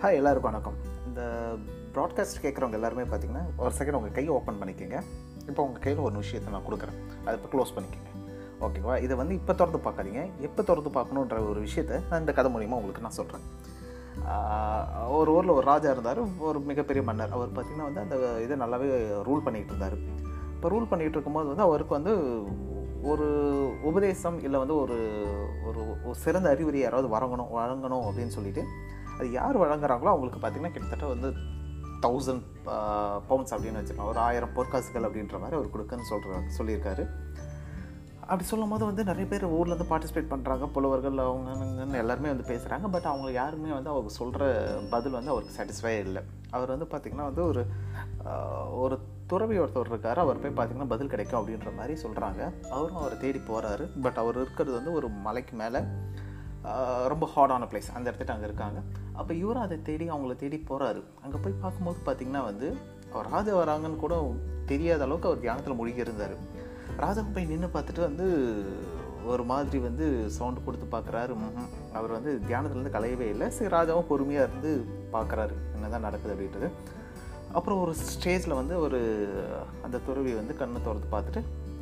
hi எல்லாருக்கும் வணக்கம் இந்த ப்ராட்காஸ்ட் கேட்குறவங்க எல்லாருமே பார்த்தீங்கன்னா ஒரு செகண்ட் உங்கள் கையை ஓப்பன் பண்ணிக்கோங்க இப்போ உங்கள் கையில் ஒரு விஷயத்தை நான் கொடுக்குறேன் அதை இப்போ க்ளோஸ் பண்ணிக்கோங்க ஓகேவா இதை வந்து இப்போ திறந்து பார்க்காதீங்க எப்போ திறந்து பார்க்கணுன்ற ஒரு விஷயத்தை நான் இந்த கதை மூலிமா உங்களுக்கு நான் சொல்கிறேன் ஒரு ஊரில் ஒரு ராஜா இருந்தார் ஒரு மிகப்பெரிய மன்னர் அவர் பார்த்திங்கன்னா வந்து அந்த இதை நல்லாவே ரூல் பண்ணிகிட்டு இருந்தார் இப்போ ரூல் பண்ணிகிட்டு இருக்கும்போது வந்து அவருக்கு வந்து ஒரு உபதேசம் இல்லை வந்து ஒரு ஒரு ஒரு சிறந்த அறிவுரை யாராவது வழங்கணும் வழங்கணும் அப்படின்னு சொல்லிட்டு அது யார் வழங்குறாங்களோ அவங்களுக்கு பார்த்திங்கன்னா கிட்டத்தட்ட வந்து தௌசண்ட் பவுண்ட்ஸ் அப்படின்னு வச்சுக்கலாம் ஒரு ஆயிரம் பொற்காசுகள் அப்படின்ற மாதிரி அவர் கொடுக்குன்னு சொல்கிற சொல்லியிருக்காரு அப்படி சொல்லும் போது வந்து நிறைய பேர் ஊர்லேருந்து பார்ட்டிசிபேட் பண்ணுறாங்க புலவர்கள் அவங்கன்னு எல்லாருமே வந்து பேசுகிறாங்க பட் அவங்க யாருமே வந்து அவங்க சொல்கிற பதில் வந்து அவருக்கு சாட்டிஸ்ஃபை இல்லை அவர் வந்து பார்த்திங்கன்னா வந்து ஒரு ஒரு துறவி ஒருத்தர் இருக்கார் அவர் போய் பார்த்திங்கன்னா பதில் கிடைக்கும் அப்படின்ற மாதிரி சொல்கிறாங்க அவரும் அவரை தேடி போகிறாரு பட் அவர் இருக்கிறது வந்து ஒரு மலைக்கு மேலே ரொம்ப ஹார்டான பிளேஸ் அந்த இடத்துட்டு அங்கே இருக்காங்க அப்போ இவரும் அதை தேடி அவங்கள தேடி போகிறாரு அங்கே போய் பார்க்கும்போது பார்த்திங்கன்னா வந்து அவர் ராஜா வராங்கன்னு கூட தெரியாத அளவுக்கு அவர் தியானத்தில் மூழ்கி இருந்தார் ராஜா போய் நின்று பார்த்துட்டு வந்து ஒரு மாதிரி வந்து சவுண்டு கொடுத்து பார்க்குறாரு அவர் வந்து தியானத்துலேருந்து கலையவே இல்லை சரி ராஜாவும் பொறுமையாக இருந்து பார்க்குறாரு என்ன தான் நடக்குது அப்படின்றது அப்புறம் ஒரு ஸ்டேஜில் வந்து ஒரு அந்த துறவி வந்து கண்ணை திறந்து பார்த்துட்டு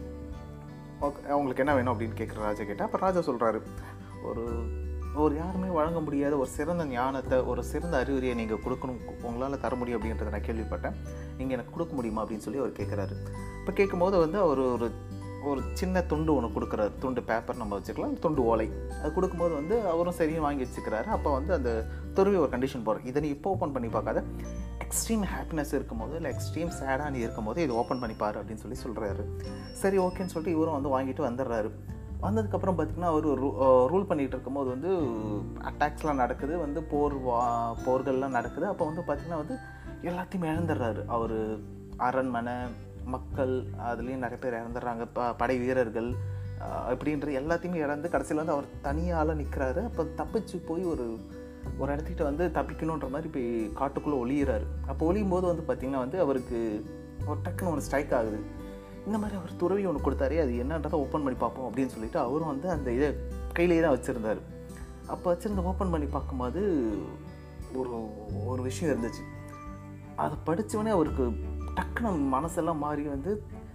ஓகே அவங்களுக்கு என்ன வேணும் அப்படின்னு கேட்குற ராஜா கேட்டால் அப்போ ராஜா சொல்கிறாரு ஒரு ஒரு யாருமே வழங்க முடியாத ஒரு சிறந்த ஞானத்தை ஒரு சிறந்த அறிவுரையை நீங்கள் கொடுக்கணும் உங்களால் தர முடியும் அப்படின்றத நான் கேள்விப்பட்டேன் நீங்கள் எனக்கு கொடுக்க முடியுமா அப்படின்னு சொல்லி அவர் கேட்குறாரு இப்போ கேட்கும்போது வந்து அவர் ஒரு ஒரு சின்ன துண்டு ஒன்று கொடுக்குறாரு துண்டு பேப்பர் நம்ம வச்சுக்கலாம் துண்டு ஓலை அது கொடுக்கும்போது வந்து அவரும் சரியும் வாங்கி வச்சுக்கிறாரு அப்போ வந்து அந்த துருவி ஒரு கண்டிஷன் போடுறோம் இதை நீ இப்போ ஓப்பன் பண்ணி பார்க்காத எக்ஸ்ட்ரீம் ஹாப்பினஸ் இருக்கும்போது இல்லை எக்ஸ்ட்ரீம் சேடாக நீ இருக்கும்போது இது ஓப்பன் பண்ணி பாரு அப்படின்னு சொல்லி சொல்கிறாரு சரி ஓகேன்னு சொல்லிட்டு இவரும் வந்து வாங்கிட்டு வந்துடுறாரு வந்ததுக்கப்புறம் பார்த்திங்கன்னா அவர் ரூல் பண்ணிகிட்டு இருக்கும்போது வந்து அட்டாக்ஸ்லாம் நடக்குது வந்து போர் வா போர்கள்லாம் நடக்குது அப்போ வந்து பார்த்திங்கன்னா வந்து எல்லாத்தையும் இழந்துடுறாரு அவர் அரண்மனை மக்கள் அதுலேயும் நிறைய பேர் இறந்துடுறாங்க ப படை வீரர்கள் அப்படின்ற எல்லாத்தையுமே இறந்து கடைசியில் வந்து அவர் தனியால் நிற்கிறாரு அப்போ தப்பிச்சு போய் ஒரு ஒரு இடத்துக்கிட்ட வந்து தப்பிக்கணுன்ற மாதிரி போய் காட்டுக்குள்ளே ஒளியிறாரு அப்போ ஒளியும் போது வந்து பார்த்திங்கன்னா வந்து அவருக்கு ஒரு டக்குன்னு ஒன்று ஸ்ட்ரைக் ஆகுது இந்த மாதிரி அவர் துறவி ஒன்று கொடுத்தாரு அது என்னன்றதை ஓப்பன் பண்ணி பார்ப்போம் அப்படின்னு சொல்லிட்டு அவரும் வந்து அந்த இதை கையிலேயே தான் வச்சுருந்தார் அப்போ வச்சுருந்த ஓப்பன் பண்ணி பார்க்கும்போது ஒரு ஒரு விஷயம் இருந்துச்சு அதை படித்தவொடனே அவருக்கு டக்குன்னு மனசெல்லாம் மாறி வந்து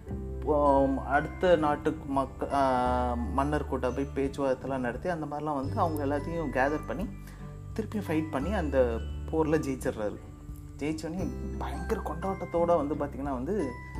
அடுத்த நாட்டு மக்க மன்னர் கூட்ட போய் பேச்சுவார்த்தைலாம் நடத்தி அந்த மாதிரிலாம் வந்து அவங்க எல்லாத்தையும் கேதர் பண்ணி திருப்பியும் ஃபைட் பண்ணி அந்த போரில் ஜெயிச்சிடுறாரு ஜெயிச்சோடனே பயங்கர கொண்டாட்டத்தோடு வந்து பார்த்திங்கன்னா வந்து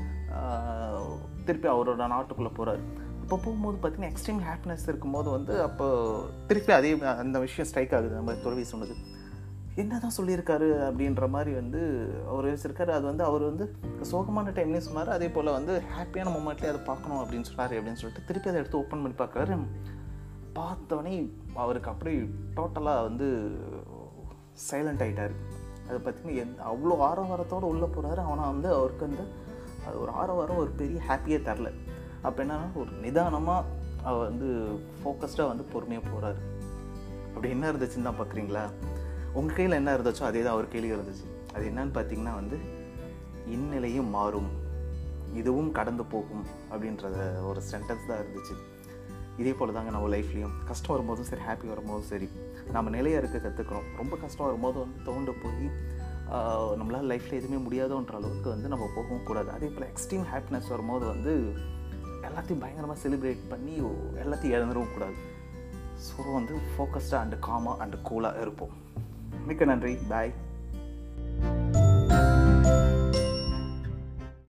திருப்பி அவரோட நாட்டுக்குள்ளே போகிறாரு அப்போ போகும்போது பார்த்திங்கன்னா எக்ஸ்ட்ரீம் ஹாப்பினஸ் இருக்கும்போது வந்து அப்போ திருப்பி அதே அந்த விஷயம் ஸ்ட்ரைக் ஆகுது நம்ம துறவி சொன்னது என்ன தான் சொல்லியிருக்காரு அப்படின்ற மாதிரி வந்து அவர் யோசிச்சிருக்காரு அது வந்து அவர் வந்து சோகமான டைம்லேயும் சொன்னார் அதே போல் வந்து ஹாப்பியான மூமெண்ட்லேயே அதை பார்க்கணும் அப்படின்னு சொன்னார் அப்படின்னு சொல்லிட்டு திருப்பி அதை எடுத்து ஓப்பன் பண்ணி பார்க்குறாரு பார்த்தவொடனே அவருக்கு அப்படி டோட்டலாக வந்து சைலண்ட் ஆகிட்டார் அது பார்த்திங்கன்னா எந்த அவ்வளோ ஆரவாரத்தோடு உள்ளே போகிறாரு ஆனால் வந்து அவருக்கு வந்து அது ஒரு ஆரவாரம் ஒரு பெரிய ஹாப்பியே தரல அப்போ என்னன்னா ஒரு நிதானமாக அவர் வந்து ஃபோக்கஸ்டாக வந்து பொறுமையாக போகிறாரு அப்படி என்ன இருந்துச்சுன்னு தான் பார்க்குறீங்களா உங்கள் கையில் என்ன இருந்துச்சோ அதே தான் அவர் கையிலையும் இருந்துச்சு அது என்னன்னு பார்த்தீங்கன்னா வந்து இந்நிலையும் மாறும் இதுவும் கடந்து போகும் அப்படின்றத ஒரு சென்டென்ஸ் தான் இருந்துச்சு இதே போல் தாங்க நம்ம லைஃப்லேயும் கஷ்டம் வரும்போதும் சரி ஹாப்பி வரும்போதும் சரி நம்ம நிலையாக இருக்க கற்றுக்கணும் ரொம்ப கஷ்டம் வரும்போது வந்து தோண்டு போய் நம்மளால் லைஃப்பில் எதுவுமே முடியாதோன்ற அளவுக்கு வந்து நம்ம போகவும் கூடாது அதே போல் எக்ஸ்ட்ரீம் ஹாப்பினஸ் வரும்போது வந்து எல்லாத்தையும் பயங்கரமாக செலிப்ரேட் பண்ணி எல்லாத்தையும் இழந்துடவும் கூடாது ஸோ வந்து ஃபோக்கஸ்டாக அண்டு காமாக அண்டு கூலாக இருப்போம் மிக்க நன்றி பாய்